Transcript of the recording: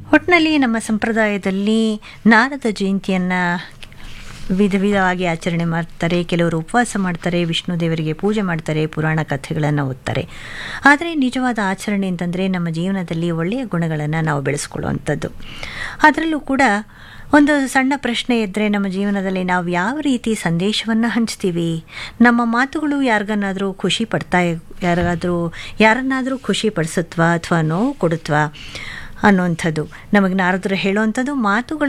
ಒಟ್ಟಿನಲ್ಲಿ ನಮ್ಮ ಸಂಪ್ರದಾಯದಲ್ಲಿ ನಾರದ ಜಯಂತಿಯನ್ನು ವಿಧ ವಿಧವಾಗಿ ಆಚರಣೆ ಮಾಡ್ತಾರೆ ಕೆಲವರು ಉಪವಾಸ ಮಾಡ್ತಾರೆ ವಿಷ್ಣು ದೇವರಿಗೆ ಪೂಜೆ ಮಾಡ್ತಾರೆ ಪುರಾಣ ಕಥೆಗಳನ್ನು ಓದ್ತಾರೆ ಆದರೆ ನಿಜವಾದ ಆಚರಣೆ ಅಂತಂದರೆ ನಮ್ಮ ಜೀವನದಲ್ಲಿ ಒಳ್ಳೆಯ ಗುಣಗಳನ್ನು ನಾವು ಬೆಳೆಸ್ಕೊಳ್ಳುವಂಥದ್ದು ಅದರಲ್ಲೂ ಕೂಡ ಒಂದು ಸಣ್ಣ ಪ್ರಶ್ನೆ ಇದ್ದರೆ ನಮ್ಮ ಜೀವನದಲ್ಲಿ ನಾವು ಯಾವ ರೀತಿ ಸಂದೇಶವನ್ನು ಹಂಚ್ತೀವಿ ನಮ್ಮ ಮಾತುಗಳು ಯಾರಿಗನ್ನಾದರೂ ಖುಷಿ ಪಡ್ತಾ ಯಾರಿಗಾದರೂ ಯಾರನ್ನಾದರೂ ಖುಷಿ ಪಡಿಸುತ್ವಾ ಅಥವಾ ನೋವು ಕೊಡುತ್ವಾ ಅನ್ನುವಂಥದ್ದು ನಮಗೆ ನಾರದರು ಹೇಳುವಂಥದ್ದು ಮಾತುಗಳು